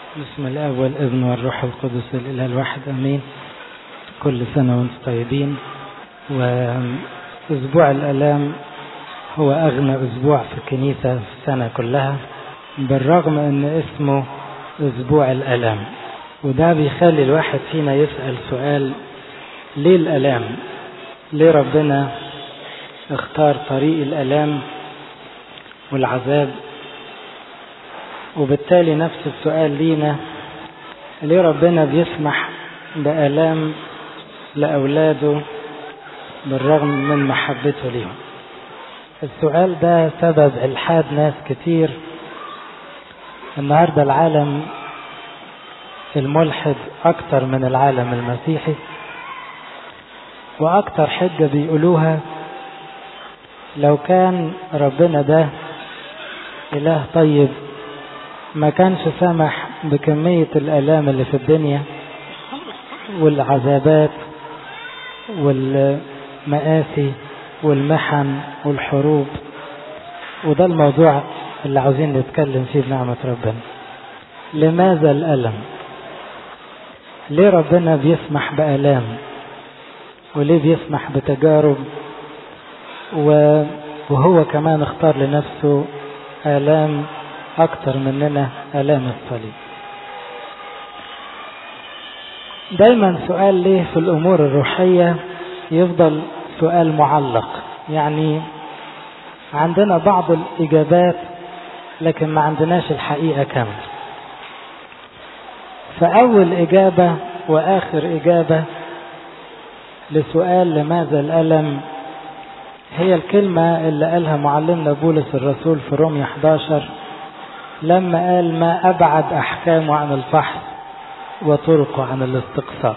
بسم الاب والابن والروح القدس الاله الواحد امين كل سنه وانتم طيبين واسبوع الالام هو اغنى اسبوع في الكنيسه في السنه كلها بالرغم ان اسمه اسبوع الالام وده بيخلي الواحد فينا يسال سؤال ليه الالام ليه ربنا اختار طريق الالام والعذاب وبالتالي نفس السؤال لينا ليه ربنا بيسمح بآلام لأولاده بالرغم من محبته ليهم السؤال ده سبب إلحاد ناس كتير النهاردة العالم الملحد أكتر من العالم المسيحي وأكتر حجة بيقولوها لو كان ربنا ده إله طيب ما كانش سمح بكمية الآلام اللي في الدنيا والعذابات والمآسي والمحن والحروب وده الموضوع اللي عاوزين نتكلم فيه بنعمة ربنا لماذا الألم ليه ربنا بيسمح بآلام وليه بيسمح بتجارب وهو كمان اختار لنفسه آلام أكتر مننا آلام الصليب دايما سؤال ليه في الأمور الروحية يفضل سؤال معلق يعني عندنا بعض الإجابات لكن ما عندناش الحقيقة كاملة فأول إجابة وآخر إجابة لسؤال لماذا الألم هي الكلمة اللي قالها معلمنا بولس الرسول في رومية 11 لما قال ما أبعد أحكامه عن الفحص وطرقه عن الاستقصاء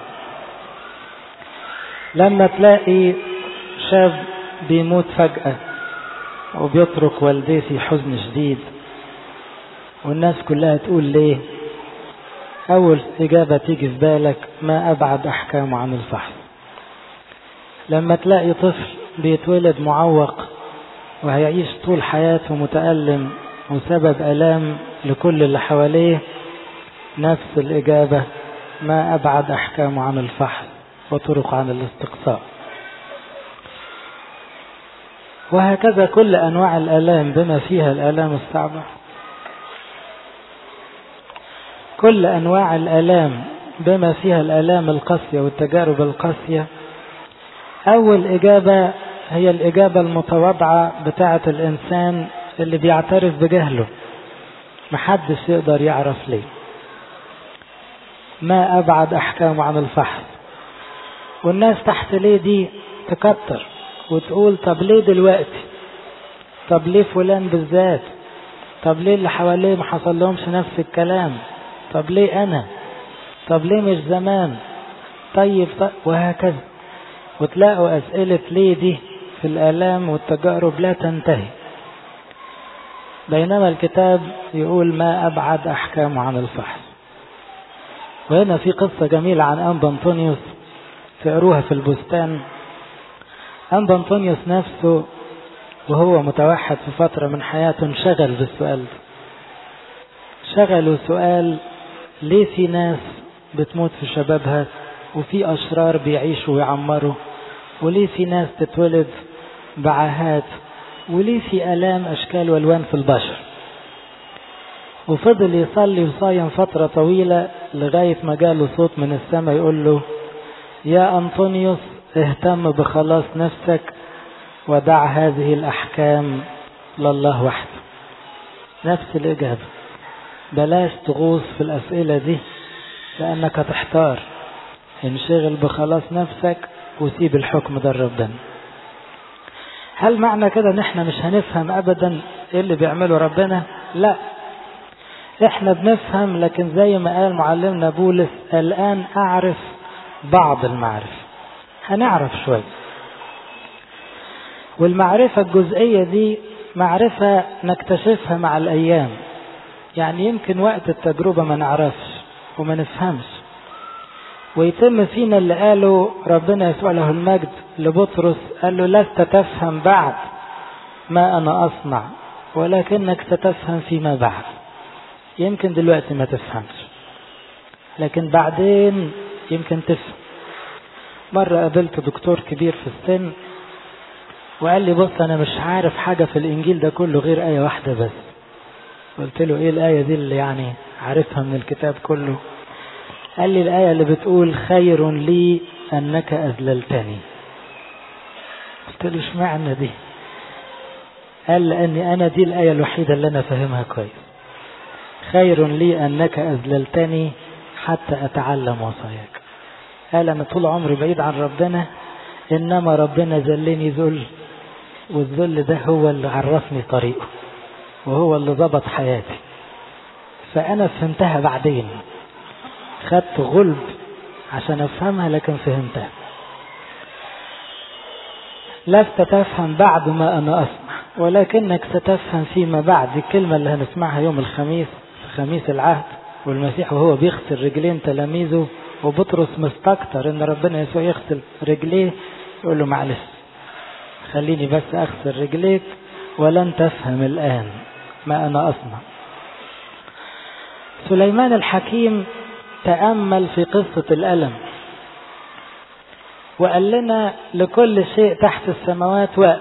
لما تلاقي شاب بيموت فجأة وبيترك والديه في حزن شديد والناس كلها تقول ليه أول إجابة تيجي في بالك ما أبعد أحكامه عن الفحص لما تلاقي طفل بيتولد معوق وهيعيش طول حياته متألم وسبب ألام لكل اللي حواليه نفس الإجابة ما أبعد أحكامه عن الفحص وطرق عن الاستقصاء وهكذا كل أنواع الآلام بما فيها الآلام الصعبة كل أنواع الآلام بما فيها الآلام القاسية والتجارب القاسية أول إجابة هي الإجابة المتواضعة بتاعة الإنسان اللي بيعترف بجهله محدش يقدر يعرف ليه ما أبعد أحكامه عن الفحص والناس تحت ليه دي تكتر وتقول طب ليه دلوقتي طب ليه فلان بالذات طب ليه اللي حواليه ما حصل لهمش نفس الكلام طب ليه أنا طب ليه مش زمان طيب, طيب وهكذا وتلاقوا أسئلة ليه دي في الآلام والتجارب لا تنتهي بينما الكتاب يقول ما أبعد أحكامه عن الفحص وهنا في قصة جميلة عن أنبا أنطونيوس تقروها في البستان أنبا أنطونيوس نفسه وهو متوحد في فترة من حياته انشغل بالسؤال ده شغلوا سؤال ليه في ناس بتموت في شبابها وفي أشرار بيعيشوا ويعمروا وليه في ناس تتولد بعاهات وليه في آلام أشكال والوان في البشر وفضل يصلي وصايم فترة طويلة لغاية ما جاله صوت من السماء يقول له يا أنطونيوس اهتم بخلاص نفسك ودع هذه الأحكام لله وحده نفس الإجابة بلاش تغوص في الأسئلة دي لأنك هتحتار انشغل بخلاص نفسك وسيب الحكم ده لربنا هل معنى كده ان احنا مش هنفهم ابدا ايه اللي بيعمله ربنا لا احنا بنفهم لكن زي ما قال معلمنا بولس الان اعرف بعض المعرفة هنعرف شوية والمعرفة الجزئية دي معرفة نكتشفها مع الايام يعني يمكن وقت التجربة ما نعرفش وما نفهمش ويتم فينا اللي قاله ربنا يسوع له المجد لبطرس قال له لست تفهم بعد ما أنا أصنع ولكنك ستفهم فيما بعد يمكن دلوقتي ما تفهمش لكن بعدين يمكن تفهم مرة قابلت دكتور كبير في السن وقال لي بص أنا مش عارف حاجة في الإنجيل ده كله غير آية واحدة بس قلت له إيه الآية دي اللي يعني عارفها من الكتاب كله قال لي الآية اللي بتقول خير لي أنك أذللتني قلت له اشمعنى دي قال لأني أنا دي الآية الوحيدة اللي أنا فاهمها كويس خير لي أنك أذللتني حتى أتعلم وصاياك قال أنا طول عمري بعيد عن ربنا إنما ربنا ذلني ذل والذل ده هو اللي عرفني طريقه وهو اللي ضبط حياتي فأنا فهمتها بعدين خدت غلب عشان أفهمها لكن فهمتها لست تفهم بعد ما أنا أسمع ولكنك ستفهم فيما بعد الكلمة اللي هنسمعها يوم الخميس خميس العهد والمسيح وهو بيغسل رجلين تلاميذه وبطرس مستكتر ان ربنا يسوع يغسل رجليه يقول له معلش خليني بس اغسل رجليك ولن تفهم الان ما انا اصنع سليمان الحكيم تامل في قصه الالم وقال لنا لكل شيء تحت السماوات وقت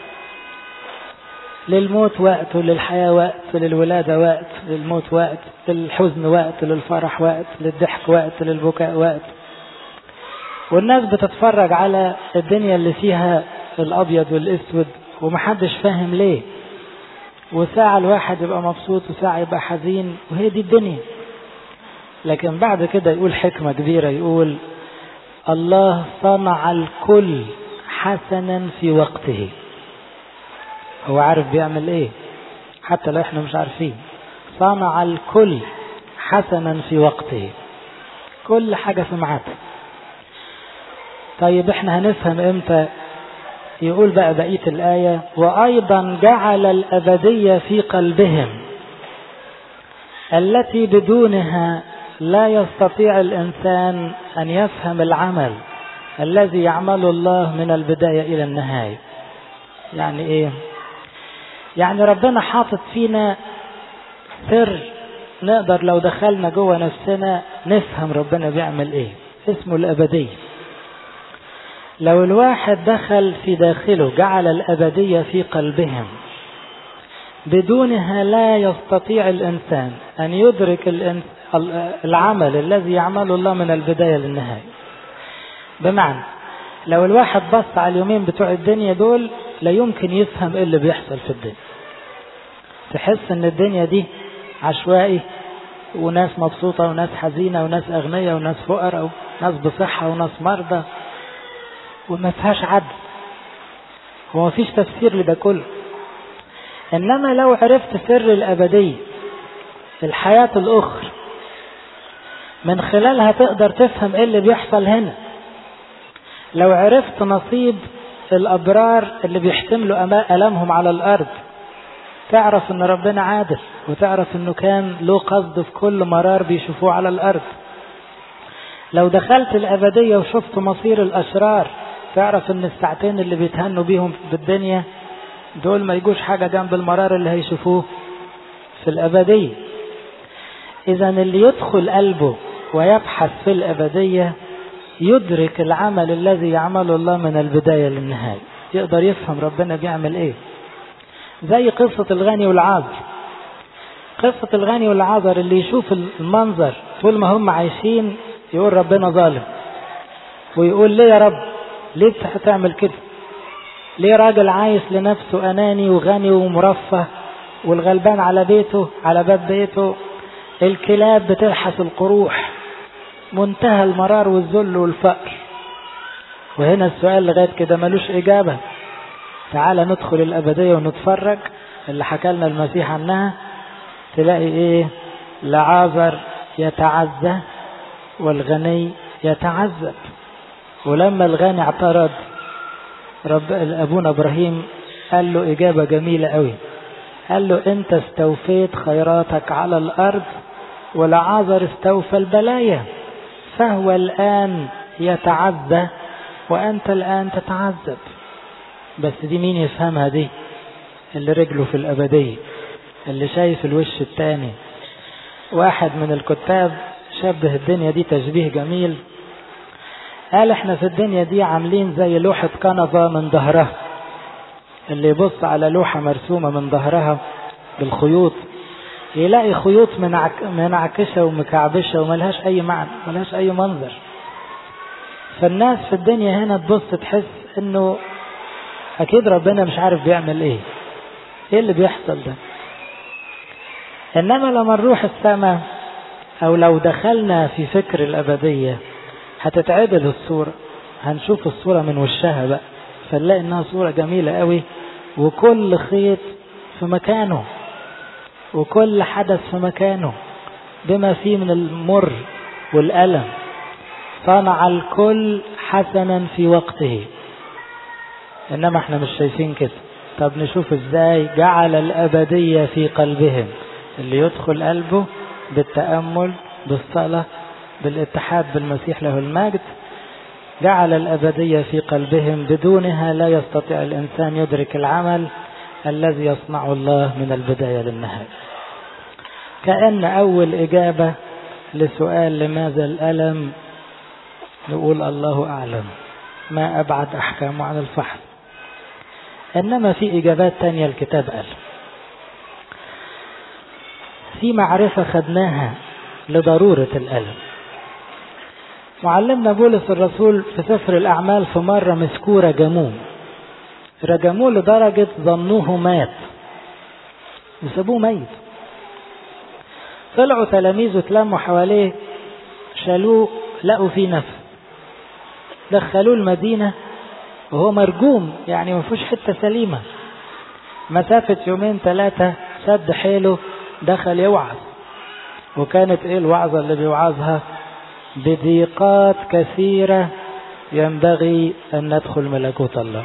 للموت وقت وللحياة وقت للولادة وقت للموت وقت للحزن وقت للفرح وقت للضحك وقت للبكاء وقت والناس بتتفرج على الدنيا اللي فيها الأبيض والأسود ومحدش فاهم ليه وساعة الواحد يبقى مبسوط وساعة يبقى حزين وهي دي الدنيا لكن بعد كده يقول حكمة كبيرة يقول الله صنع الكل حسنا في وقته هو عارف بيعمل ايه حتى لو احنا مش عارفين صنع الكل حسنا في وقته كل حاجة في ميعادها طيب احنا هنفهم امتى يقول بقى بقية الآية وأيضا جعل الأبدية في قلبهم التي بدونها لا يستطيع الإنسان أن يفهم العمل الذي يعمله الله من البداية إلى النهاية يعني إيه يعني ربنا حاطط فينا سر نقدر لو دخلنا جوه نفسنا نفهم ربنا بيعمل ايه اسمه الأبدية لو الواحد دخل في داخله جعل الأبدية في قلبهم بدونها لا يستطيع الإنسان أن يدرك العمل الذي يعمله الله من البداية للنهاية بمعنى لو الواحد بص على اليومين بتوع الدنيا دول لا يمكن يفهم ايه اللي بيحصل في الدنيا تحس ان الدنيا دي عشوائي وناس مبسوطة وناس حزينة وناس أغنياء وناس فقراء وناس بصحة وناس مرضى وما فيهاش عدل وما فيش تفسير لده كله إنما لو عرفت سر الأبدية الحياة الأخرى من خلالها تقدر تفهم ايه اللي بيحصل هنا لو عرفت نصيب الأبرار اللي بيحتملوا ألمهم على الأرض تعرف ان ربنا عادل وتعرف انه كان له قصد في كل مرار بيشوفوه على الارض لو دخلت الابدية وشفت مصير الاشرار تعرف ان الساعتين اللي بيتهنوا بيهم بالدنيا دول ما يجوش حاجة جنب المرار اللي هيشوفوه في الابدية اذا اللي يدخل قلبه ويبحث في الابدية يدرك العمل الذي يعمله الله من البداية للنهاية يقدر يفهم ربنا بيعمل ايه زي قصة الغني والعازر قصة الغني والعازر اللي يشوف المنظر طول ما هم عايشين يقول ربنا ظالم ويقول ليه يا رب ليه هتعمل كده ليه راجل عايش لنفسه أناني وغني ومرفه والغلبان على بيته على باب بيته الكلاب بتلحس القروح منتهى المرار والذل والفقر وهنا السؤال لغاية كده ملوش إجابة تعالى ندخل الأبدية ونتفرج اللي حكى لنا المسيح عنها تلاقي إيه لعازر يتعزى والغني يتعذب ولما الغني اعترض رب أبونا إبراهيم قال له إجابة جميلة قوي قال له أنت استوفيت خيراتك على الأرض ولعازر استوفى البلايا فهو الآن يتعزى وأنت الآن تتعذب بس دي مين يفهمها دي اللي رجله في الأبدية اللي شايف الوش التاني واحد من الكتاب شبه الدنيا دي تشبيه جميل قال احنا في الدنيا دي عاملين زي لوحة كنفة من ظهرها اللي يبص على لوحة مرسومة من ظهرها بالخيوط يلاقي خيوط منعكشة ومكعبشة وملهاش أي معنى ملهاش أي منظر فالناس في الدنيا هنا تبص تحس انه اكيد ربنا مش عارف بيعمل ايه ايه اللي بيحصل ده انما لما نروح السماء او لو دخلنا في فكر الابدية هتتعدل الصورة هنشوف الصورة من وشها بقى فنلاقي انها صورة جميلة قوي وكل خيط في مكانه وكل حدث في مكانه بما فيه من المر والألم صنع الكل حسنا في وقته انما احنا مش شايفين كده طب نشوف ازاي جعل الابدية في قلبهم اللي يدخل قلبه بالتأمل بالصلاة بالاتحاد بالمسيح له المجد جعل الأبدية في قلبهم بدونها لا يستطيع الإنسان يدرك العمل الذي يصنعه الله من البداية للنهاية كأن أول إجابة لسؤال لماذا الألم نقول الله أعلم ما أبعد أحكامه عن الفحص إنما في إجابات تانية الكتاب قال في معرفة خدناها لضرورة الألم معلمنا بولس الرسول في سفر الأعمال في مرة مسكوه رجموه رجموه لدرجة ظنوه مات وسابوه ميت طلعوا تلاميذه اتلموا حواليه شالوه لقوا فيه نفس دخلوه المدينة وهو مرجوم يعني ما فيهوش حتة سليمة مسافة يومين ثلاثة شد حيله دخل يوعظ وكانت ايه الوعظة اللي بيوعظها بضيقات كثيرة ينبغي أن ندخل ملكوت الله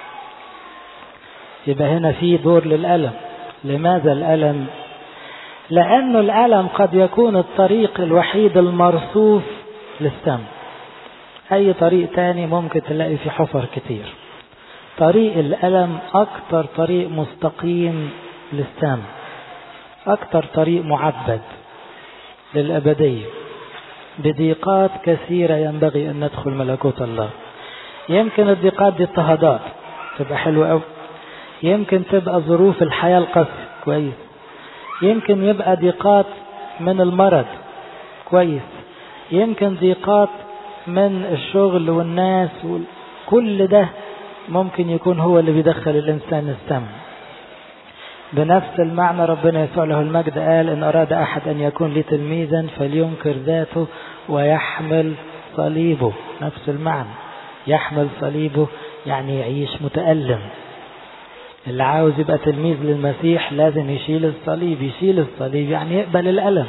يبقى هنا في دور للألم لماذا الألم لأن الألم قد يكون الطريق الوحيد المرصوف للسم أي طريق تاني ممكن تلاقي في حفر كتير طريق الألم أكتر طريق مستقيم للسم أكتر طريق معبد للأبدية بضيقات كثيرة ينبغي أن ندخل ملكوت الله يمكن الضيقات دي اضطهادات تبقى حلوة أوي يمكن تبقى ظروف الحياة القاسية كويس يمكن يبقى ضيقات من المرض كويس يمكن ضيقات من الشغل والناس كل ده ممكن يكون هو اللي بيدخل الإنسان السم بنفس المعنى ربنا يسوع له المجد قال إن أراد أحد أن يكون لي تلميذا فلينكر ذاته ويحمل صليبه نفس المعنى يحمل صليبه يعني يعيش متألم اللي عاوز يبقى تلميذ للمسيح لازم يشيل الصليب يشيل الصليب يعني يقبل الألم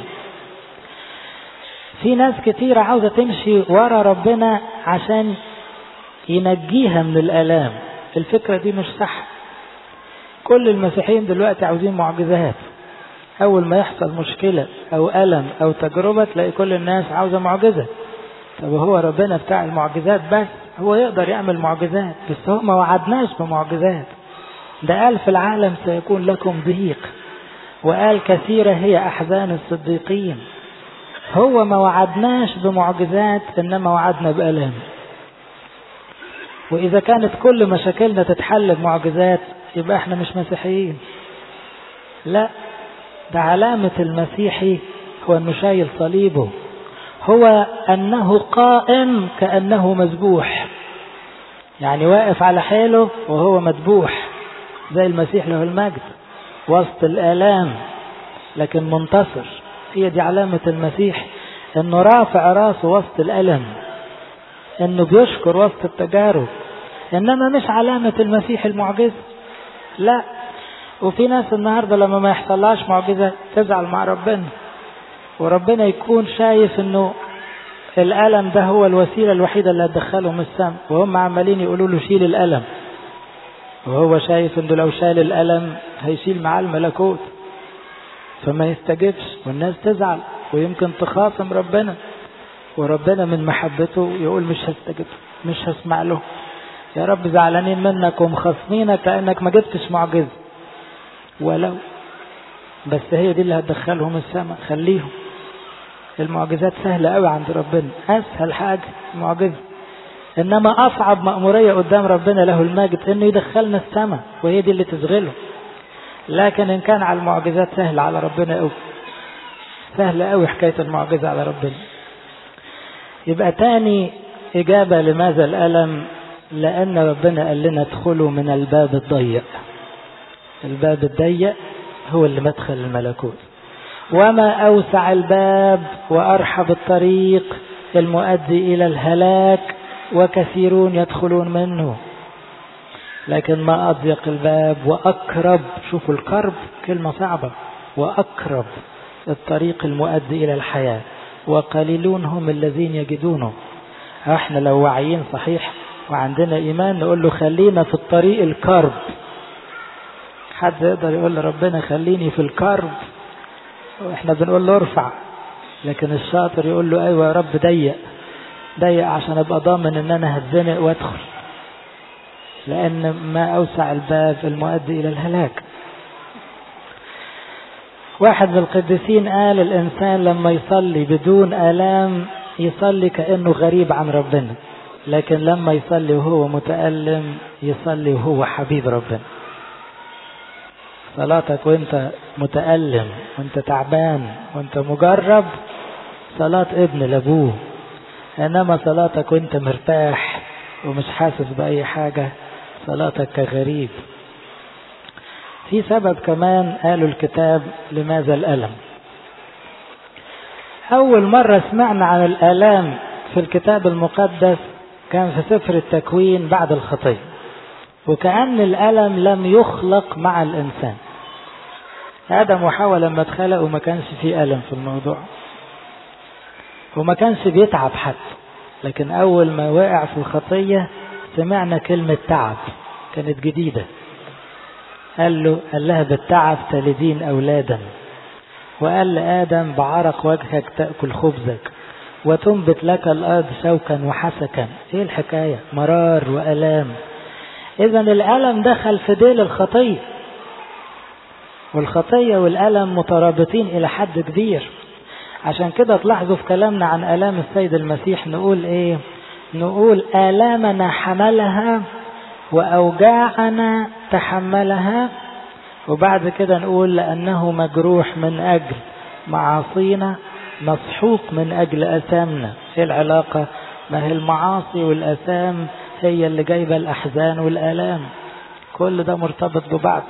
في ناس كتيرة عاوزة تمشي ورا ربنا عشان ينجيها من الآلام الفكرة دي مش صح كل المسيحيين دلوقتي عاوزين معجزات أول ما يحصل مشكلة أو ألم أو تجربة تلاقي كل الناس عاوزة معجزة طب هو ربنا بتاع المعجزات بس هو يقدر يعمل معجزات بس هو ما وعدناش بمعجزات ده قال في العالم سيكون لكم ضيق وقال كثيرة هي أحزان الصديقين هو ما وعدناش بمعجزات إنما وعدنا بألام وإذا كانت كل مشاكلنا تتحل بمعجزات يبقى احنا مش مسيحيين لا ده علامة المسيحي هو انه شايل صليبه هو انه قائم كأنه مذبوح يعني واقف على حيله وهو مذبوح زي المسيح له المجد وسط الآلام لكن منتصر هي دي علامة المسيح انه رافع راسه وسط الألم انه بيشكر وسط التجارب انما مش علامة المسيح المعجزة لا وفي ناس النهارده لما ما يحصلهاش معجزه تزعل مع ربنا وربنا يكون شايف انه الالم ده هو الوسيله الوحيده اللي هتدخلهم السم وهم عمالين يقولوا له شيل الالم وهو شايف انه لو شال الالم هيشيل معاه الملكوت فما يستجبش والناس تزعل ويمكن تخاصم ربنا وربنا من محبته يقول مش هستجب مش هسمع له يا رب زعلانين منك ومخصمينك لانك ما جبتش معجزه ولو بس هي دي اللي هتدخلهم السماء خليهم المعجزات سهلة قوي عند ربنا أسهل حاجة معجزة إنما أصعب مأمورية قدام ربنا له المجد إنه يدخلنا السماء وهي دي اللي تشغله لكن إن كان على المعجزات سهل على ربنا قوي سهل قوي حكاية المعجزة على ربنا يبقى تاني إجابة لماذا الألم لأن ربنا قال لنا ادخلوا من الباب الضيق الباب الضيق هو اللي مدخل الملكوت وما أوسع الباب وأرحب الطريق المؤدي إلى الهلاك وكثيرون يدخلون منه لكن ما أضيق الباب وأقرب شوفوا القرب كلمة صعبة وأقرب الطريق المؤدي إلى الحياة وقليلون هم الذين يجدونه احنا لو واعيين صحيح وعندنا إيمان نقول له خلينا في الطريق الكرب حد يقدر يقول لربنا خليني في الكرب واحنا بنقول له ارفع لكن الشاطر يقول له ايوه يا رب ضيق ضيق عشان ابقى ضامن ان انا هتزنق وادخل لان ما اوسع الباب المؤدي الى الهلاك واحد من القديسين قال الانسان لما يصلي بدون الام يصلي كانه غريب عن ربنا لكن لما يصلي وهو متالم يصلي وهو حبيب ربنا صلاتك وانت متألم وانت تعبان وانت مجرب صلاة ابن لابوه انما صلاتك وانت مرتاح ومش حاسس بأي حاجة صلاتك كغريب في سبب كمان قالوا الكتاب لماذا الألم أول مرة سمعنا عن الآلام في الكتاب المقدس كان في سفر التكوين بعد الخطيه وكأن الألم لم يخلق مع الإنسان آدم وحواء لما اتخلقوا ما كانش فيه ألم في الموضوع وما كانش بيتعب حتى لكن أول ما وقع في الخطية سمعنا كلمة تعب كانت جديدة قال له قال لها بالتعب تلدين أولادا وقال لآدم بعرق وجهك تأكل خبزك وتنبت لك الأرض شوكا وحسكا ايه الحكاية مرار وألام إذا الألم دخل في ديل الخطية والخطية والألم مترابطين إلى حد كبير عشان كده تلاحظوا في كلامنا عن آلام السيد المسيح نقول إيه نقول آلامنا حملها وأوجاعنا تحملها وبعد كده نقول لأنه مجروح من أجل معاصينا مسحوق من أجل أثامنا إيه العلاقة ما هي المعاصي والأثام هي اللي جايبة الأحزان والآلام كل ده مرتبط ببعض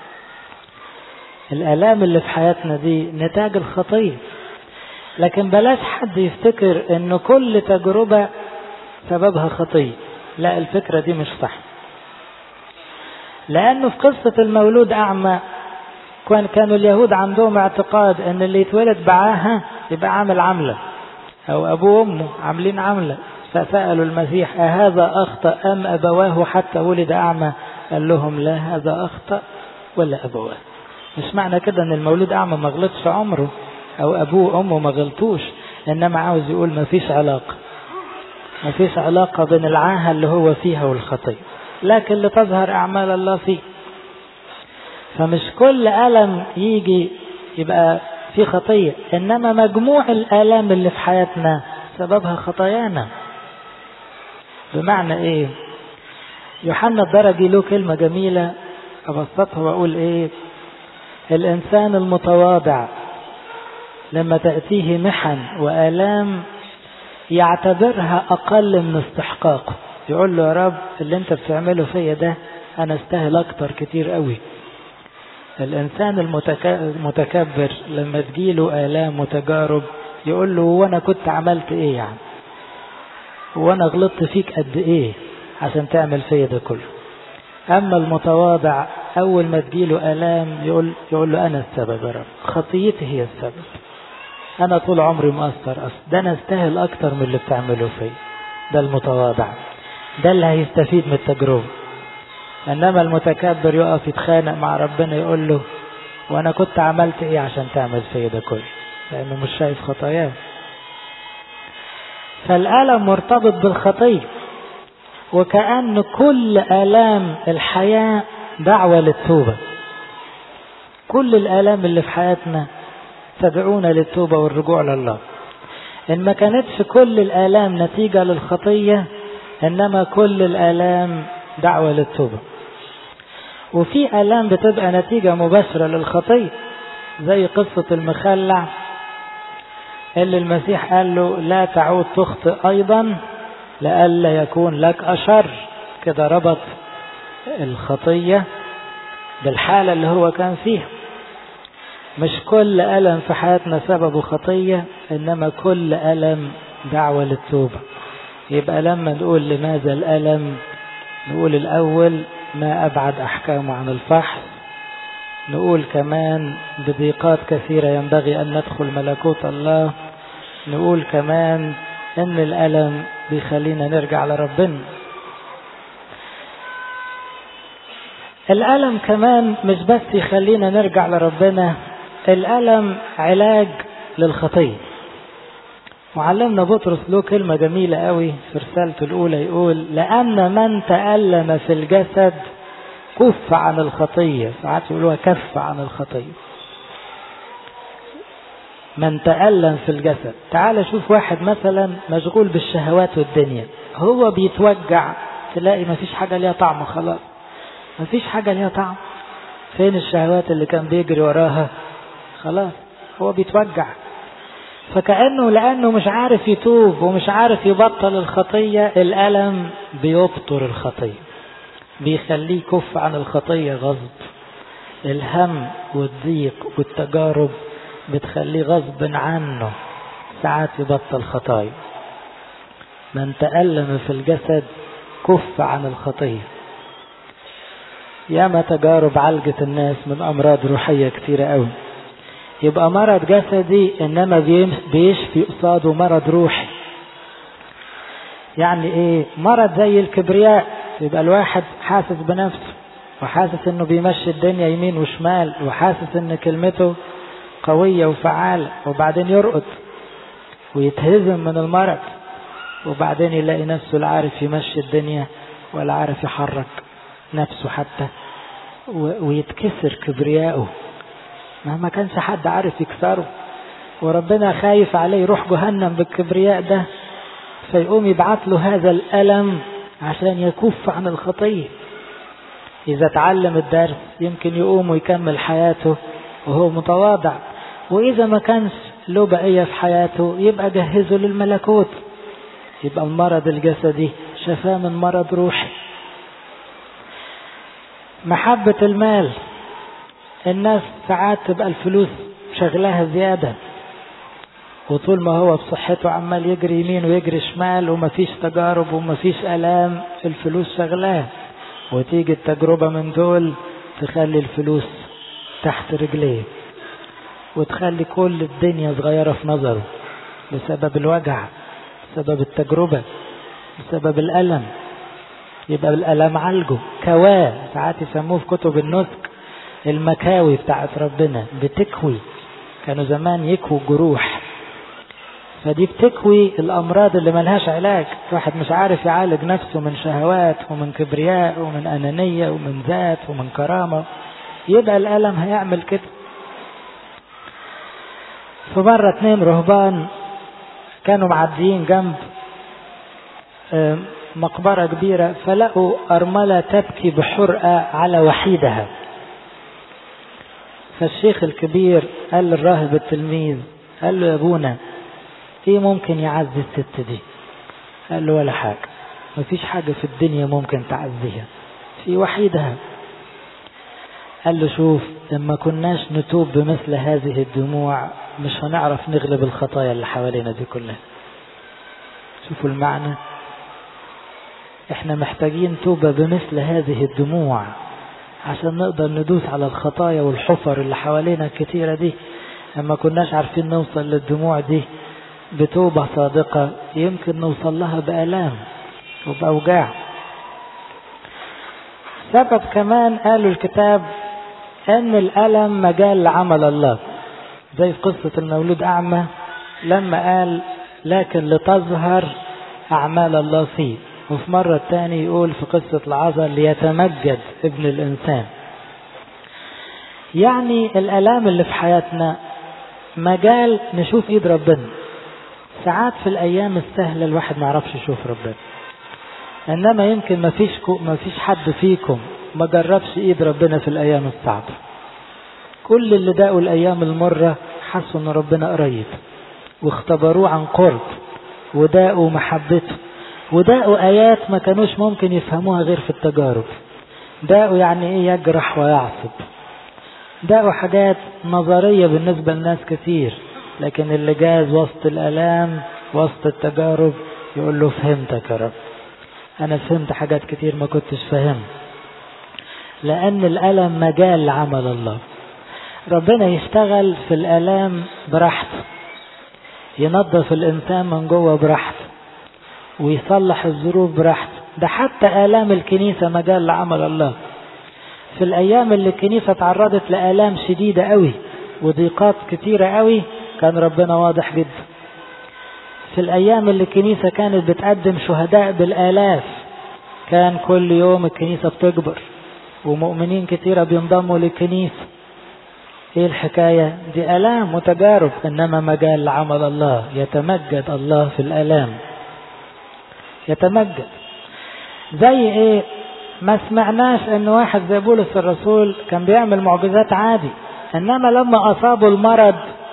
الآلام اللي في حياتنا دي نتاج الخطية لكن بلاش حد يفتكر ان كل تجربة سببها خطية لا الفكرة دي مش صح لانه في قصة المولود اعمى كان كانوا اليهود عندهم اعتقاد ان اللي يتولد بعاهة يبقى عامل عملة او ابوه وامه عاملين عملة فسألوا المسيح أهذا أخطأ أم أبواه حتى ولد أعمى قال لهم لا هذا أخطأ ولا أبواه مش معنى كده ان المولود أعمى ما غلطش عمره أو أبوه وأمه ما غلطوش إنما عاوز يقول ما فيش علاقة ما فيش علاقة بين العاهة اللي هو فيها والخطية لكن لتظهر أعمال الله فيه فمش كل ألم يجي يبقى في خطية إنما مجموع الآلام اللي في حياتنا سببها خطايانا بمعنى إيه يوحنا الدرجي له كلمة جميلة أبسطها وأقول إيه الإنسان المتواضع لما تأتيه محن وآلام يعتبرها أقل من استحقاقه يقول له يا رب اللي انت بتعمله فيا ده أنا استاهل أكتر كتير قوي الإنسان المتكبر لما تجيله آلام وتجارب يقول له وانا كنت عملت ايه يعني وانا غلطت فيك قد ايه عشان تعمل فيا ده كله اما المتواضع اول ما تجيله الام يقول يقول له انا السبب يا رب خطيتي هي السبب انا طول عمري مقصر اصلا ده انا استاهل اكتر من اللي بتعمله فيا ده المتواضع ده اللي هيستفيد من التجربه انما المتكبر يقف يتخانق مع ربنا يقول له وانا كنت عملت ايه عشان تعمل فيا ده كله لانه مش شايف خطاياه فالالم مرتبط بالخطيه وكأن كل آلام الحياة دعوة للتوبة كل الآلام اللي في حياتنا تدعونا للتوبة والرجوع لله إن ما كانتش كل الآلام نتيجة للخطية إنما كل الآلام دعوة للتوبة وفي آلام بتبقى نتيجة مباشرة للخطية زي قصة المخلع اللي المسيح قال له لا تعود تخطئ أيضا لئلا يكون لك أشر كده ربط الخطية بالحالة اللي هو كان فيها مش كل ألم في حياتنا سببه خطية إنما كل ألم دعوة للتوبة يبقى لما نقول لماذا الألم نقول الأول ما أبعد أحكامه عن الفحص نقول كمان بضيقات كثيرة ينبغي أن ندخل ملكوت الله نقول كمان أن الألم بيخلينا نرجع لربنا الألم كمان مش بس يخلينا نرجع لربنا الألم علاج للخطية معلمنا بطرس له كلمة جميلة قوي في رسالته الأولى يقول لأن من تألم في الجسد كف عن الخطية ساعات يقولوها كف عن الخطية من تألم في الجسد تعال شوف واحد مثلا مشغول بالشهوات والدنيا هو بيتوجع تلاقي مفيش حاجة ليها طعم خلاص مفيش حاجة ليها طعم فين الشهوات اللي كان بيجري وراها خلاص هو بيتوجع فكأنه لأنه مش عارف يتوب ومش عارف يبطل الخطية الألم بيبطر الخطية بيخليه كف عن الخطية غصب الهم والضيق والتجارب بتخليه غصب عنه ساعات يبطل خطايا من تألم في الجسد كف عن الخطية ياما تجارب عالجت الناس من أمراض روحية كتيرة قوي يبقى مرض جسدي إنما بيشفي قصاده مرض روحي يعني إيه مرض زي الكبرياء يبقى الواحد حاسس بنفسه وحاسس إنه بيمشي الدنيا يمين وشمال وحاسس إن كلمته قوية وفعالة وبعدين يرقد ويتهزم من المرض وبعدين يلاقي نفسه لا عارف يمشي الدنيا ولا عارف يحرك نفسه حتى ويتكسر كبرياءه مهما كانش حد عارف يكسره وربنا خايف عليه يروح جهنم بالكبرياء ده فيقوم يبعت له هذا الألم عشان يكف عن الخطية إذا تعلم الدرس يمكن يقوم ويكمل حياته وهو متواضع وإذا ما كانش له بقية في حياته يبقى جهزه للملكوت يبقى المرض الجسدي شفاه من مرض روحي محبة المال الناس ساعات تبقى الفلوس شغلها زيادة وطول ما هو بصحته عمال يجري يمين ويجري شمال ومفيش تجارب ومفيش ألام الفلوس شغلاه وتيجي التجربة من دول تخلي الفلوس تحت رجليه وتخلي كل الدنيا صغيرة في نظره بسبب الوجع بسبب التجربة بسبب الألم يبقى الألم عالجه كواه ساعات يسموه في كتب النسك المكاوي بتاعت ربنا بتكوي كانوا زمان يكووا جروح فدي بتكوي الأمراض اللي ملهاش علاج واحد مش عارف يعالج نفسه من شهوات ومن كبرياء ومن أنانية ومن ذات ومن كرامة يبقى الألم هيعمل كده في مرة اتنين رهبان كانوا معديين جنب مقبرة كبيرة فلقوا أرملة تبكي بحرقة على وحيدها فالشيخ الكبير قال للراهب التلميذ قال له يا ابونا ايه ممكن يعزي الست دي قال له ولا حاجة مفيش حاجة في الدنيا ممكن تعزيها في وحيدها قال له شوف لما كناش نتوب بمثل هذه الدموع مش هنعرف نغلب الخطايا اللي حوالينا دي كلها شوفوا المعنى احنا محتاجين توبة بمثل هذه الدموع عشان نقدر ندوس على الخطايا والحفر اللي حوالينا الكتيرة دي اما كناش عارفين نوصل للدموع دي بتوبة صادقة يمكن نوصل لها بآلام وبأوجاع سبب كمان قالوا الكتاب ان الألم مجال لعمل الله زي في قصة المولود أعمى لما قال لكن لتظهر أعمال الله فيه وفي مرة تاني يقول في قصة العذر ليتمجد ابن الإنسان يعني الألام اللي في حياتنا مجال نشوف إيد ربنا ساعات في الأيام السهلة الواحد ما يعرفش يشوف ربنا إنما يمكن ما فيش ما فيش حد فيكم ما جربش إيد ربنا في الأيام الصعبة كل اللي داقوا الأيام المرة حسوا إن ربنا قريب واختبروه عن قرب وداقوا محبته وداقوا آيات ما كانوش ممكن يفهموها غير في التجارب داقوا يعني إيه يجرح ويعصب داقوا حاجات نظرية بالنسبة لناس كتير لكن اللي جاز وسط الآلام وسط التجارب يقول له فهمتك يا رب أنا فهمت حاجات كتير ما كنتش فاهم لأن الألم مجال لعمل الله ربنا يشتغل في الآلام براحته ينظف الإنسان من جوه براحته ويصلح الظروف براحته ده حتى آلام الكنيسة مجال لعمل الله في الأيام اللي الكنيسة تعرضت لآلام شديدة قوي وضيقات كتيرة قوي كان ربنا واضح جدا في الأيام اللي الكنيسة كانت بتقدم شهداء بالآلاف كان كل يوم الكنيسة بتكبر ومؤمنين كتيرة بينضموا للكنيسة ايه الحكاية دي ألام وتجارب إنما مجال لعمل الله يتمجد الله في الألام يتمجد زي ايه ما سمعناش ان واحد زي بولس الرسول كان بيعمل معجزات عادي انما لما اصابه المرض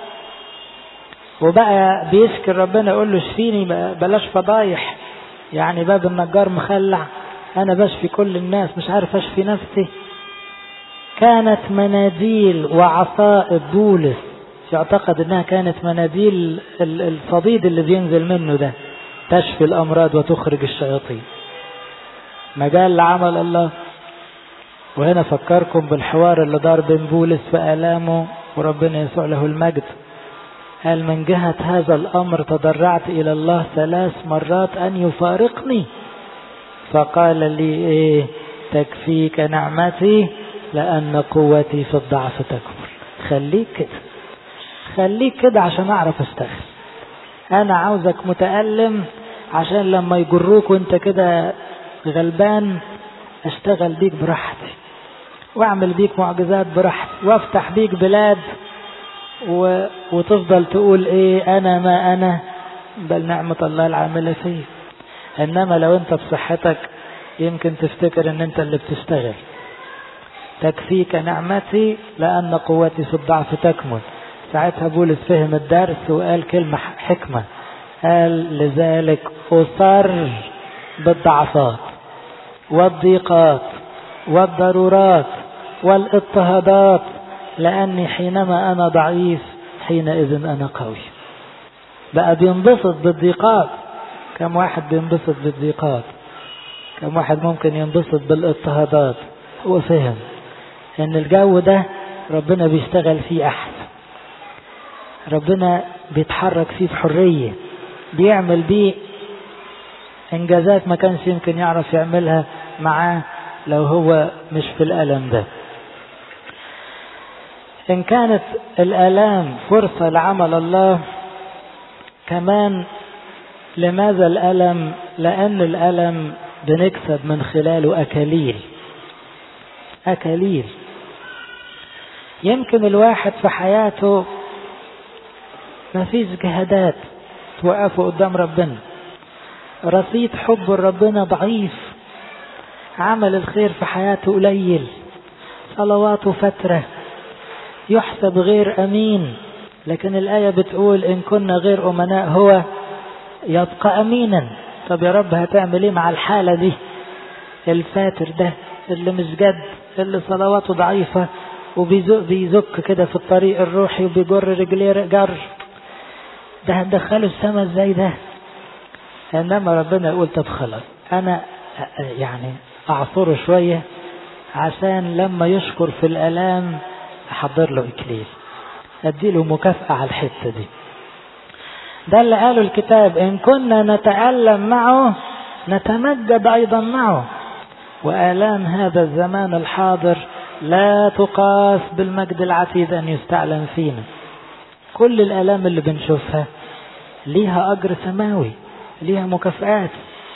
وبقى بيشكي ربنا يقول له اشفيني بلاش فضايح يعني باب النجار مخلع انا بشفي كل الناس مش عارف اشفي نفسي كانت مناديل وعصائب بولس يعتقد انها كانت مناديل الصديد اللي بينزل منه ده تشفي الامراض وتخرج الشياطين مجال لعمل الله وهنا فكركم بالحوار اللي دار بين بولس في آلامه وربنا يسوع له المجد قال من جهة هذا الأمر تضرعت إلى الله ثلاث مرات أن يفارقني فقال لي إيه تكفيك نعمتي لأن قوتي في الضعف تكبر خليك كده خليك كده عشان أعرف أشتغل أنا عاوزك متألم عشان لما يجروك وانت كده غلبان اشتغل بيك براحتي واعمل بيك معجزات براحتي وافتح بيك بلاد و... وتفضل تقول ايه انا ما انا بل نعمة الله العاملة فيه انما لو انت بصحتك يمكن تفتكر ان انت اللي بتشتغل تكفيك نعمتي لان قوتي في الضعف تكمن ساعتها بولس فهم الدرس وقال كلمة حكمة قال لذلك أصر بالضعفات والضيقات والضرورات والاضطهادات لأني حينما أنا ضعيف حينئذ أنا قوي بقى بينبسط بالضيقات كم واحد بينبسط بالضيقات كم واحد ممكن ينبسط بالاضطهادات هو فهم ان الجو ده ربنا بيشتغل فيه احسن ربنا بيتحرك فيه بحرية بيعمل بيه انجازات ما كانش يمكن يعرف يعملها معاه لو هو مش في الالم ده ان كانت الالام فرصة لعمل الله كمان لماذا الالم لان الالم بنكسب من خلاله اكاليل اكاليل يمكن الواحد في حياته ما فيش جهادات توقفه قدام ربنا رصيد حب ربنا ضعيف عمل الخير في حياته قليل صلواته فترة يحسب غير أمين لكن الآية بتقول إن كنا غير أمناء هو يبقى أمينا طب يا رب هتعمل إيه مع الحالة دي الفاتر ده اللي مش جد اللي صلواته ضعيفة وبيزك بيزك كده في الطريق الروحي وبيجر رجليه جر ده هندخله السما ازاي ده انما ربنا يقول طب خلاص انا يعني اعصره شوية عشان لما يشكر في الالام احضر له اكليل اديله مكافأة على الحتة دي ده اللي قاله الكتاب ان كنا نتألم معه نتمجد ايضا معه والام هذا الزمان الحاضر لا تقاس بالمجد العتيد ان يستعلم فينا كل الالام اللي بنشوفها ليها اجر سماوي ليها مكافآت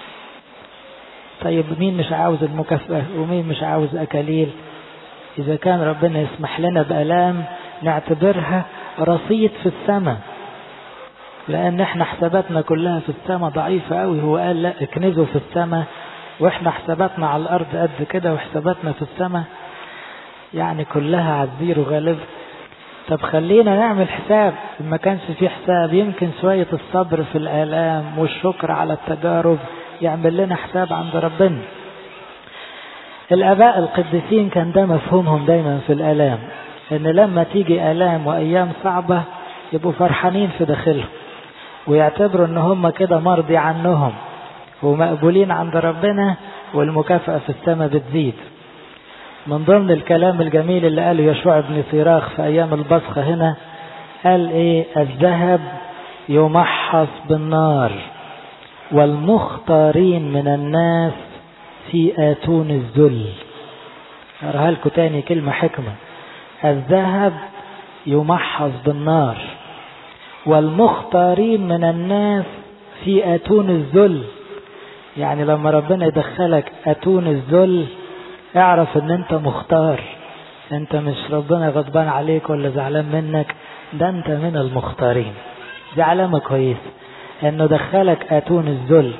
طيب مين مش عاوز المكافأة ومين مش عاوز أكاليل إذا كان ربنا يسمح لنا بألام نعتبرها رصيد في السماء لان احنا حساباتنا كلها في السماء ضعيفة قوي هو قال لا اكنزوا في السماء واحنا حساباتنا على الارض قد كده وحساباتنا في السماء يعني كلها على الزيرو غالبا طب خلينا نعمل حساب ما كانش في حساب يمكن شوية الصبر في الآلام والشكر على التجارب يعمل لنا حساب عند ربنا الآباء القديسين كان ده مفهومهم دايما في الآلام إن لما تيجي آلام وأيام صعبة يبقوا فرحانين في داخلهم ويعتبروا إن هم كده مرضي عنهم ومقبولين عند ربنا والمكافأة في السماء بتزيد من ضمن الكلام الجميل اللي قاله يشوع بن صراخ في أيام البصخة هنا قال إيه الذهب يمحص بالنار والمختارين من الناس في آتون الذل أرها لكم تاني كلمة حكمة الذهب يمحص بالنار والمختارين من الناس في أتون الذل يعني لما ربنا يدخلك أتون الذل اعرف ان انت مختار انت مش ربنا غضبان عليك ولا زعلان منك ده انت من المختارين دي علامة كويسة انه دخلك اتون الذل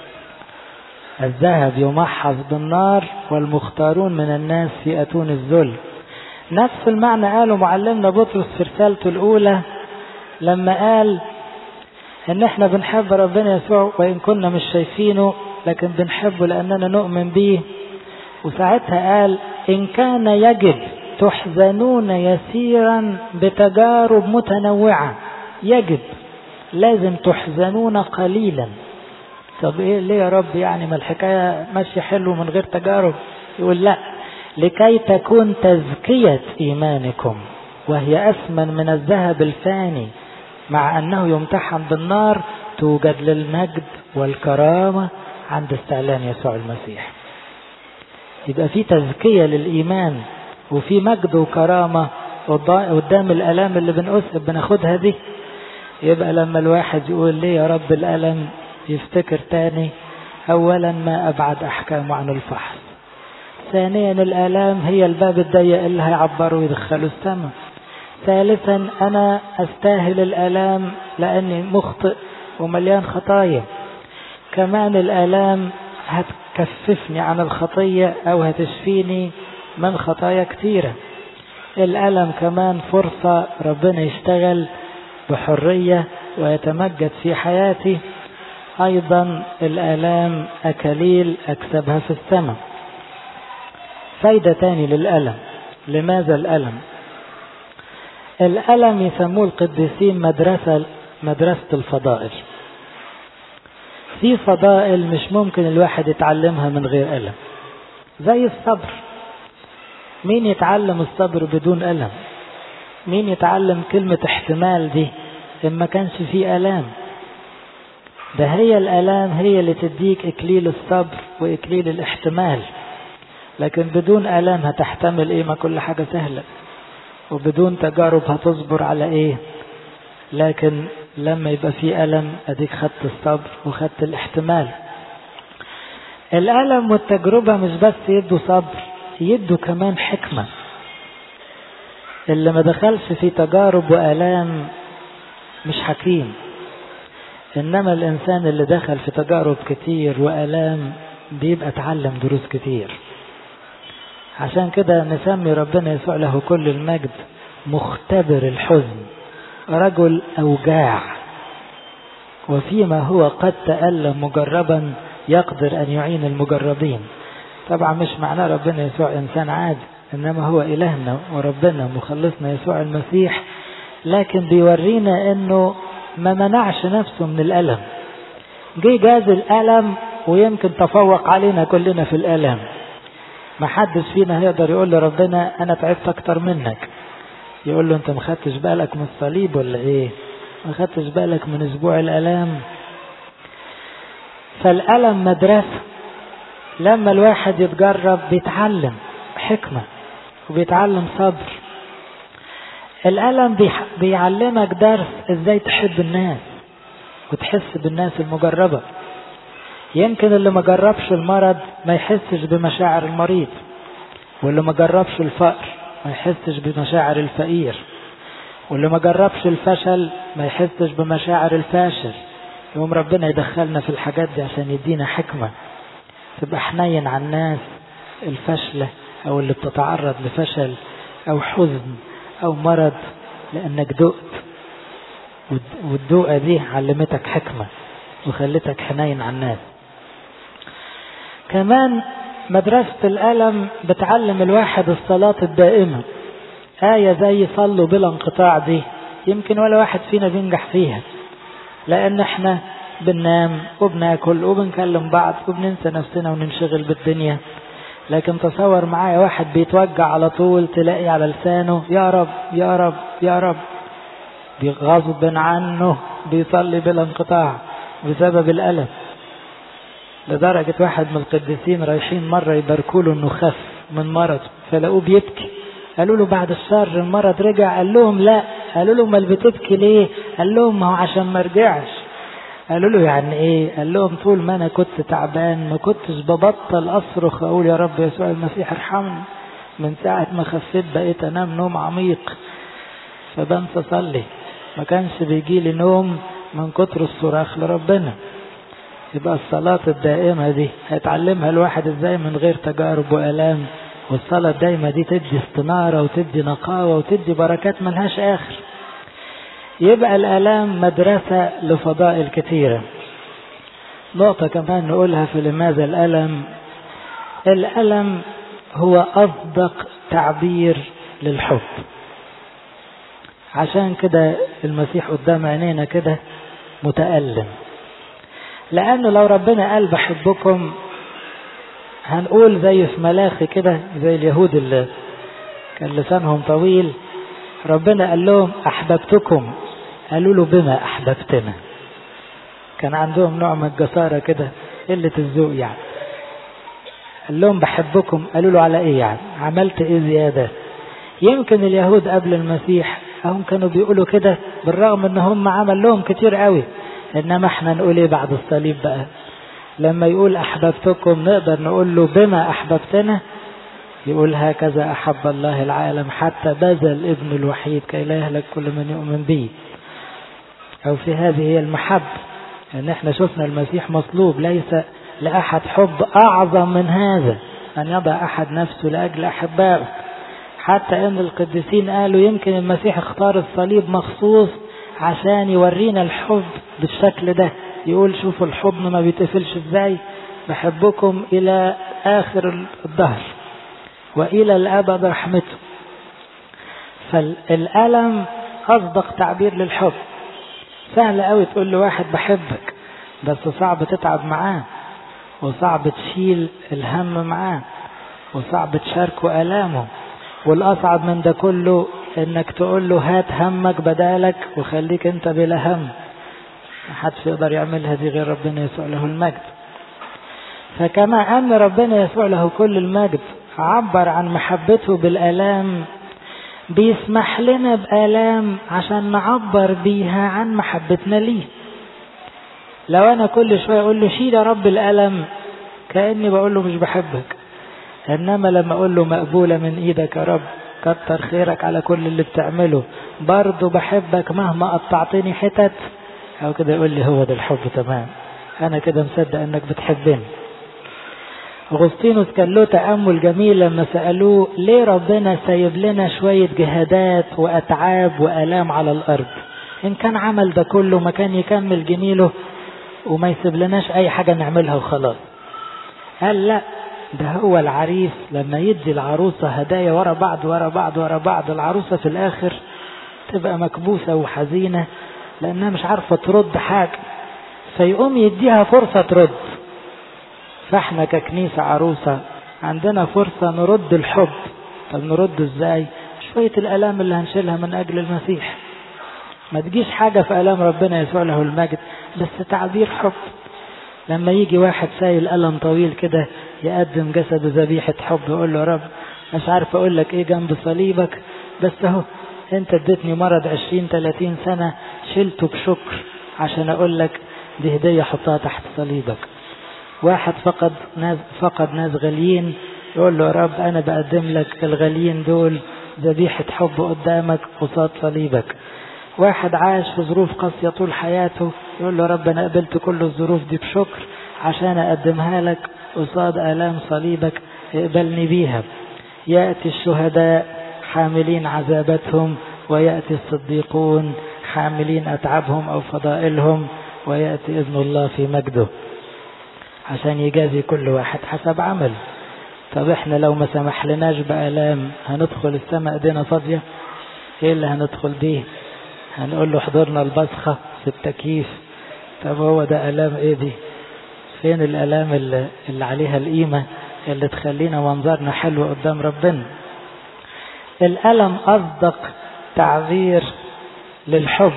الذهب يمحص بالنار والمختارون من الناس في اتون الذل نفس المعنى قاله معلمنا بطرس في رسالته الاولى لما قال ان احنا بنحب ربنا يسوع وان كنا مش شايفينه لكن بنحبه لاننا نؤمن بيه وساعتها قال إن كان يجب تحزنون يسيرا بتجارب متنوعة يجب لازم تحزنون قليلا طب ايه ليه يا رب يعني ما الحكاية ماشية حلو من غير تجارب يقول لا لكي تكون تزكية إيمانكم وهي أثمن من الذهب الفاني مع أنه يمتحن بالنار توجد للمجد والكرامة عند استعلان يسوع المسيح يبقى في تزكية للإيمان وفي مجد وكرامة قدام الألام اللي بنقص بناخدها دي يبقى لما الواحد يقول ليه يا رب الألم يفتكر تاني أولا ما أبعد أحكامه عن الفحص ثانيا الآلام هي الباب الضيق اللي هيعبره ويدخله السماء ثالثا أنا أستاهل الآلام لأني مخطئ ومليان خطايا كمان الآلام هتكففني عن الخطية أو هتشفيني من خطايا كتيرة الألم كمان فرصة ربنا يشتغل بحرية ويتمجد في حياتي أيضا الآلام أكاليل أكسبها في السماء فايدة تاني للألم لماذا الألم الألم يسموه القديسين مدرسة مدرسة الفضائل في فضائل مش ممكن الواحد يتعلمها من غير ألم زي الصبر مين يتعلم الصبر بدون ألم مين يتعلم كلمة احتمال دي إن ما كانش فيه ألام ده هي الألام هي اللي تديك إكليل الصبر وإكليل الاحتمال لكن بدون ألام هتحتمل إيه ما كل حاجة سهلة وبدون تجارب هتصبر على إيه لكن لما يبقى في ألم أديك خدت الصبر وخدت الاحتمال الألم والتجربة مش بس يدوا صبر يدوا كمان حكمة اللي ما دخلش في تجارب وآلام مش حكيم إنما الإنسان اللي دخل في تجارب كتير وآلام بيبقى اتعلم دروس كتير عشان كده نسمي ربنا يسوع له كل المجد مختبر الحزن رجل أوجاع وفيما هو قد تألم مجربا يقدر أن يعين المجربين طبعا مش معناه ربنا يسوع إنسان عادي إنما هو إلهنا وربنا مخلصنا يسوع المسيح لكن بيورينا إنه ما منعش نفسه من الألم جه جاز الألم ويمكن تفوق علينا كلنا في الألم ما حدش فينا هيقدر يقول لربنا أنا تعبت أكتر منك يقول له أنت ما خدتش بالك من الصليب ولا إيه ما خدتش بالك من أسبوع الألام فالألم مدرسة لما الواحد يتجرب بيتعلم حكمة وبيتعلم صبر الألم بيعلمك درس ازاي تحب الناس وتحس بالناس المجربة يمكن اللي ما جربش المرض ما يحسش بمشاعر المريض واللي ما جربش الفقر ما يحسش بمشاعر الفقير واللي ما جربش الفشل ما يحسش بمشاعر الفاشل يوم ربنا يدخلنا في الحاجات دي عشان يدينا حكمة تبقى حنين على الناس الفاشلة أو اللي بتتعرض لفشل أو حزن أو مرض لأنك دقت والدوقة دي علمتك حكمة وخلتك حنين على الناس كمان مدرسة الألم بتعلم الواحد الصلاة الدائمة آية زي صلوا بلا انقطاع دي يمكن ولا واحد فينا بينجح فيها لأن احنا بننام وبناكل وبنكلم بعض وبننسى نفسنا وننشغل بالدنيا لكن تصور معايا واحد بيتوجع على طول تلاقي على لسانه يا رب يا رب يا رب غصب عنه بيصلي بلا انقطاع بسبب الألم لدرجة واحد من القديسين رايحين مرة يباركوا له انه خف من مرض فلقوه بيبكي قالوا له بعد الشر المرض رجع قال لهم لا قالوا له امال بتبكي ليه قال لهم ما هو عشان ما رجعش قالوا له يعني ايه قال لهم طول ما انا كنت تعبان ما كنتش ببطل اصرخ اقول يا رب يسوع المسيح ارحمني من ساعة ما خفيت بقيت انام نوم عميق فبنسى اصلي ما كانش بيجي لي نوم من كتر الصراخ لربنا يبقى الصلاة الدائمة دي هيتعلمها الواحد ازاي من غير تجارب وآلام والصلاة الدايمة دي تدي استنارة وتدي نقاوة وتدي بركات ملهاش آخر يبقى الآلام مدرسة لفضائل كثيرة نقطة كمان نقولها في لماذا الألم الألم هو أصدق تعبير للحب عشان كده المسيح قدام عينينا كده متألم لأنه لو ربنا قال بحبكم هنقول زي في ملاخي كده زي اليهود اللي كان لسانهم طويل ربنا قال لهم أحببتكم قالوا له بما أحببتنا كان عندهم نوع من الجسارة كده قلة الذوق يعني قال لهم بحبكم قالوا له على ايه يعني عملت ايه زيادة يمكن اليهود قبل المسيح هم كانوا بيقولوا كده بالرغم ان هم عمل لهم كتير قوي انما احنا نقول ايه بعد الصليب بقى لما يقول احببتكم نقدر نقول له بما احببتنا يقول هكذا احب الله العالم حتى بذل ابن الوحيد كي لا يهلك كل من يؤمن به او في هذه هي المحبة ان احنا شفنا المسيح مصلوب ليس لاحد حب اعظم من هذا ان يضع احد نفسه لاجل احبائه حتى ان القديسين قالوا يمكن المسيح اختار الصليب مخصوص عشان يورينا الحب بالشكل ده يقول شوفوا الحضن ما بيتقفلش ازاي بحبكم الى اخر الدهر والى الابد رحمته فالالم اصدق تعبير للحب سهل قوي تقول لواحد بحبك بس صعب تتعب معاه وصعب تشيل الهم معاه وصعب تشاركه الامه والاصعب من ده كله انك تقول له هات همك بدالك وخليك انت بلا هم محدش يقدر يعملها دي غير ربنا يسوع له المجد فكما ان ربنا يسوع له كل المجد عبر عن محبته بالالام بيسمح لنا بآلام عشان نعبر بيها عن محبتنا ليه لو انا كل شوية اقول له شيل يا رب الألم كأني بقول له مش بحبك انما لما اقول له مقبولة من ايدك يا رب كتر خيرك على كل اللي بتعمله برضه بحبك مهما قطعتني حتت او كده يقول لي هو ده الحب تمام انا كده مصدق انك بتحبني أغسطينوس كان له تأمل جميل لما سألوه ليه ربنا سايب لنا شوية جهادات وأتعاب وآلام على الأرض إن كان عمل ده كله ما كان يكمل جميله وما يسيب لناش أي حاجة نعملها وخلاص قال لا ده هو العريس لما يدي العروسة هدايا ورا بعض ورا بعض ورا بعض العروسة في الآخر تبقى مكبوسة وحزينة لأنها مش عارفة ترد حاجة فيقوم يديها فرصة ترد فاحنا ككنيسة عروسة عندنا فرصة نرد الحب طب نرد ازاي شوية الالام اللي هنشيلها من اجل المسيح ما تجيش حاجة في الام ربنا يسوع له المجد بس تعبير حب لما يجي واحد سايل ألم طويل كده يقدم جسده ذبيحة حب يقول له يا رب مش عارف اقول لك ايه جنب صليبك بس اهو انت اديتني مرض عشرين تلاتين سنة شلته بشكر عشان اقول لك دي هدية حطها تحت صليبك واحد فقد ناس فقد ناس غاليين يقول له يا رب انا بقدم لك الغاليين دول ذبيحة حب قدامك قصاد صليبك واحد عاش في ظروف قاسية طول حياته يقول له رب أنا قبلت كل الظروف دي بشكر عشان أقدمها لك قصاد آلام صليبك اقبلني بيها يأتي الشهداء حاملين عذابتهم ويأتي الصديقون حاملين أتعابهم أو فضائلهم ويأتي إذن الله في مجده عشان يجازي كل واحد حسب عمل طب احنا لو ما سمح لناش بآلام هندخل السماء ايدينا فاضية ايه اللي هندخل بيه هنقول له حضرنا البصخة في التكييف طب هو ده آلام ايه دي فين الآلام اللي, اللي عليها القيمة اللي تخلينا منظرنا حلو قدام ربنا الألم أصدق تعبير للحب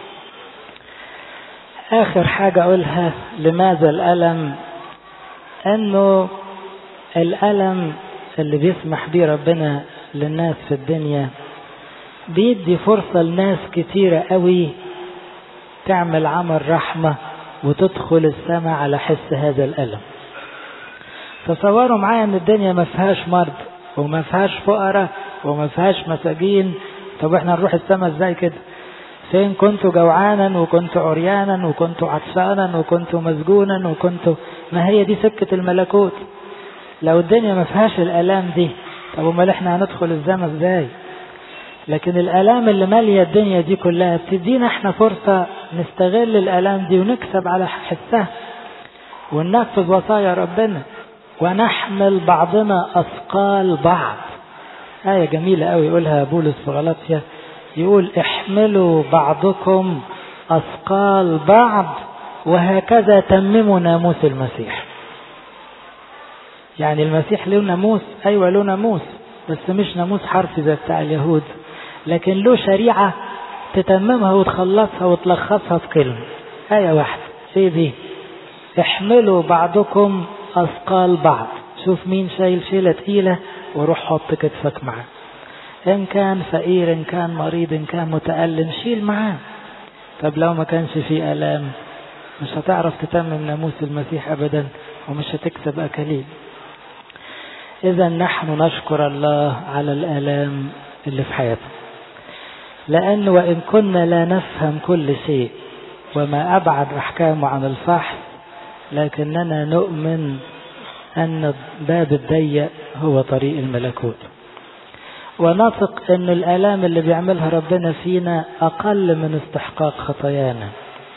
آخر حاجة أقولها لماذا الألم أنه الألم اللي بيسمح بيه ربنا للناس في الدنيا بيدي فرصة لناس كتيرة قوي تعمل عمل رحمة وتدخل السماء على حس هذا الألم تصوروا معايا ان الدنيا ما فيهاش مرض وما فيهاش فقراء وما فيهاش مساجين طب احنا نروح السماء ازاي كده فين كنت جوعانا وكنت عريانا وكنت عطشانا وكنت مسجونا وكنت ما هي دي سكة الملكوت لو الدنيا ما فيهاش الآلام دي طب امال احنا هندخل السماء ازاي لكن الآلام اللي مالية الدنيا دي كلها بتدينا احنا فرصة نستغل الآلام دي ونكسب على حسها وننفذ وصايا ربنا ونحمل بعضنا أثقال بعض آية جميلة قوي يقولها بولس في غلطية يقول احملوا بعضكم أثقال بعض وهكذا تمموا ناموس المسيح يعني المسيح له ناموس أيوة له ناموس بس مش ناموس حرفي زي بتاع اليهود لكن له شريعة تتممها وتخلصها وتلخصها في كلمة آية واحدة ايه دي احملوا بعضكم أثقال بعض شوف مين شايل شيلة تقيلة وروح حط كتفك معاه إن كان فقير إن كان مريض إن كان متألم شيل معاه طب لو ما كانش فيه آلام مش هتعرف تتمم ناموس المسيح أبدا ومش هتكسب أكاليل إذا نحن نشكر الله على الآلام اللي في حياتنا لأن وإن كنا لا نفهم كل شيء وما أبعد أحكامه عن الفحص لكننا نؤمن أن الباب الضيق هو طريق الملكوت ونثق أن الآلام اللي بيعملها ربنا فينا أقل من استحقاق خطايانا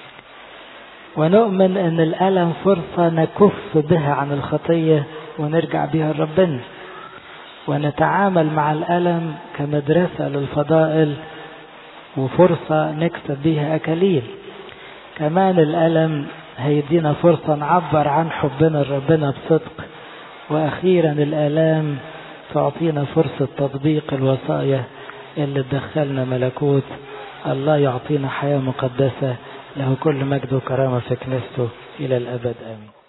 ونؤمن أن الألم فرصة نكف بها عن الخطية ونرجع بها لربنا ونتعامل مع الألم كمدرسة للفضائل وفرصة نكسب بها أكاليل كمان الألم هيدينا فرصة نعبر عن حبنا لربنا بصدق وأخيرا الآلام تعطينا فرصة تطبيق الوصايا اللي تدخلنا ملكوت الله يعطينا حياة مقدسة له كل مجد وكرامة في كنيسته إلى الأبد آمين